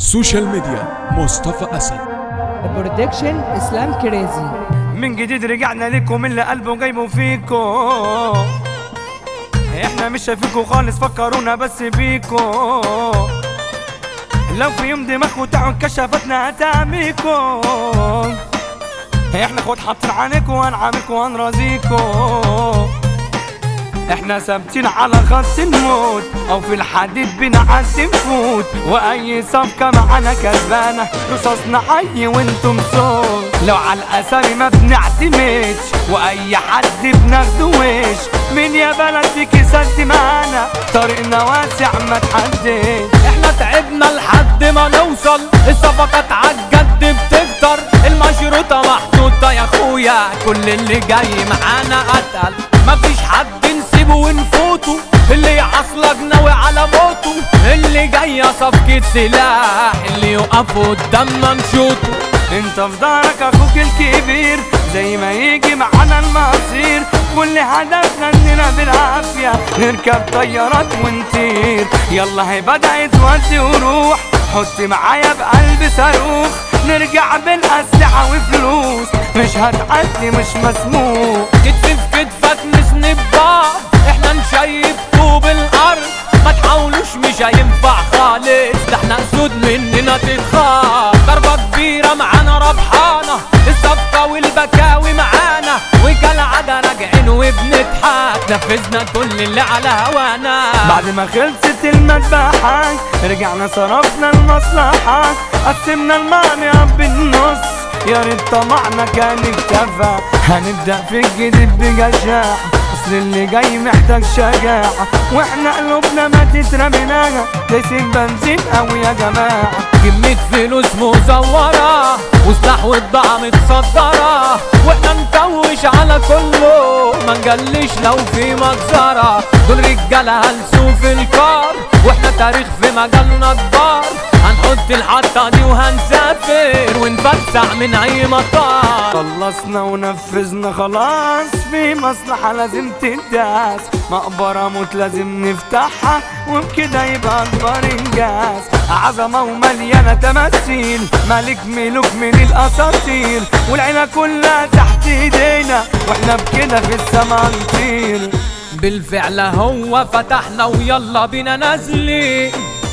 سوشيال ميديا مصطفى أسد برودكشن اسلام كريزي من جديد رجعنا لكم اللي قلبه جايبه فيكو احنا مش شايفينكو خالص فكرونا بس بيكو لو في يوم دماغكو تعوا كشفتنا هتعميكو احنا خد حاطين عليكو وهنعاملكو وهنرازيكو احنا ثابتين على خط الموت او في الحديد بنعدي نفوت واي صفقة معانا كسبانة رصاصنا حي وانتم صوت لو على الاسامي ما بنعتمدش واي حد بناخده وش مين يا بلدي كسرت معانا طريقنا واسع ما تحدش احنا تعبنا لحد ما نوصل الصفقات عالجد بتكتر المشروطة محطوطة يا اخويا كل اللي جاي معانا قتل مفيش حد نسيبه ونفوته اللي يعصلك ناوي على موته اللي جاية صفقة سلاح اللي يقف قدامنا نشوطه انت في ظهرك اخوك الكبير زي ما يجي معانا المصير كل هدفنا اننا بالعافية نركب طيارات ونطير يلا هي بدأت ودي وروح حط معايا بقلب صاروخ نرجع بالأسلحة وفلوس مش هتعدي مش مسموح كتف في كتفك نسند بعض احنا نشيب طوب الارض ما تحاولوش مش هينفع خالص ده احنا اسود مننا تتخاف ضربة كبيرة معانا ربحانة الصفقة والبكاوي معانا وكالعادة راجعين وبنضحك نفذنا كل اللي على هوانا بعد ما خلصت المذبحة رجعنا صرفنا المصلحة قسمنا المانع بالنص يا ريت طمعنا كان اكتفى هنبدأ في الجديد بجشاعة اصل اللي جاي محتاج شجاعة واحنا قلوبنا ما تترميناها دايسين بنزين قوي يا جماعة كمية فلوس مزورة وسلاح وبضاعة متصدرة واحنا نكوش على كله ما نجلش لو في مجزرة دول رجالة هلسوا في الكار واحنا تاريخ في مجالنا كبار هنحط الحطة دي وهنسافر ونفسح من اي مطار خلصنا ونفذنا خلاص في مصلحة لازم تداس مقبرة موت لازم نفتحها وبكده يبقى أكبر إنجاز عظمة ومليانة تماثيل ملك ملوك من الأساطير والعيلة كلها تحت إيدينا وإحنا بكده في السما نطير بالفعل هو فتحنا ويلا بينا نازلين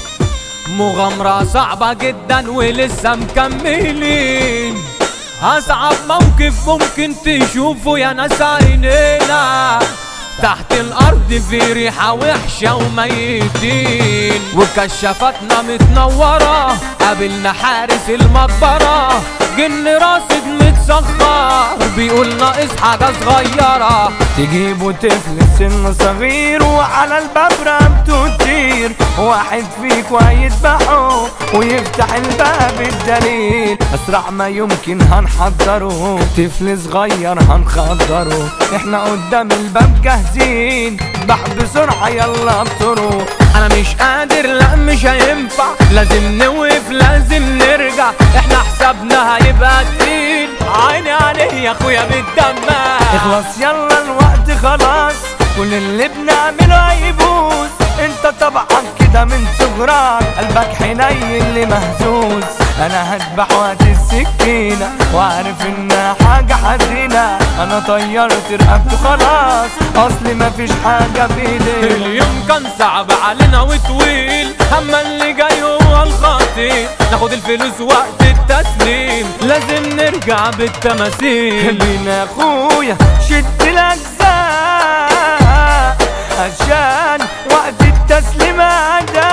مغامرة صعبة جدا ولسه مكملين أصعب موقف ممكن تشوفه يا ناس عينينا تحت الأرض في ريحة وحشة وميتين وكشفتنا متنورة قابلنا حارس المقبرة جن راصد متسخر بيقول ناقص حاجة صغيرة تجيبوا طفل سن صغير وعلى الباب رقبته تطير واحد فيكوا هيذبحه ويفتح الباب الدليل اسرع ما يمكن هنحضره طفل صغير هنخدره احنا قدام الباب جاهزين اذبح بسرعة يلا بطرق انا مش قادر لا مش هينفع لازم نوقف لازم نرجع احنا حسابنا هيبقى تقيل عيني عليه يا اخويا بالدمع اخلص يلا الوقت خلاص كل اللي بنعمله هيبوظ انت طبعا كده من صغرك قلبك حنين اللي مهزوز انا هذبح وقت السكينة وعارف انها حاجة حزينة انا طيرت رقبته خلاص اصلي مفيش حاجة بايدي اليوم كان صعب علينا وطويل اما اللي جاي هو الخطير ناخد الفلوس وقت التسليم لازم نرجع بالتماثيل بينا اخويا شد الاجزاء عشان وقت التسليمات ده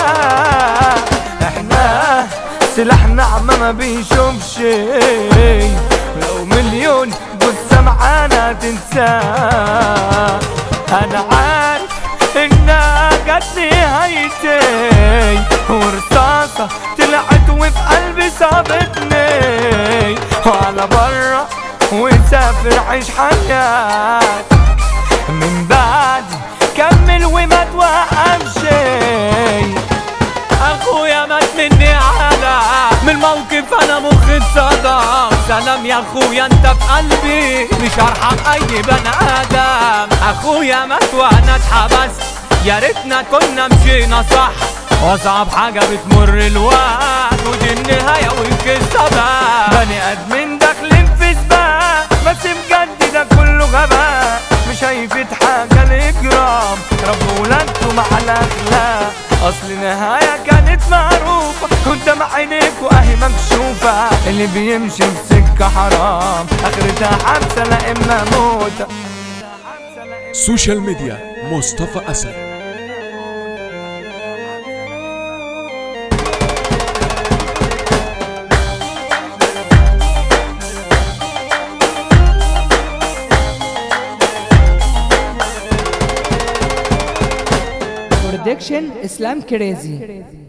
احنا سلاحنا عما ما بيشوفش لو مليون جثة معانا تنساه انا عارف انها جت نهايتي ورصاصة طلعت وفي قلبي صابتني وعلى برا وسافر عيش حياتك من بعد كمل وما توقفش اخويا مات مني على من الموقف انا مخي اتصدم سلام يا اخويا انت في قلبي مش هرحم اي بني ادم اخويا مات وانا اتحبست يا ريتنا كنا مشينا صح واصعب حاجه بتمر الوقت النهاية والكسبة بني ادمين داخلين في سباق بس بجد ده كله غباء مش هيفيد حاجة الاجرام ربوا ولادكم على اخلاق اصل نهاية كانت معروفة قدام عينيك واهي مكشوفة اللي بيمشي في سكة حرام اخرتها حبسة لا اما موتة سوشيال ميديا مصطفى أسد برودكشن اسلام كريزي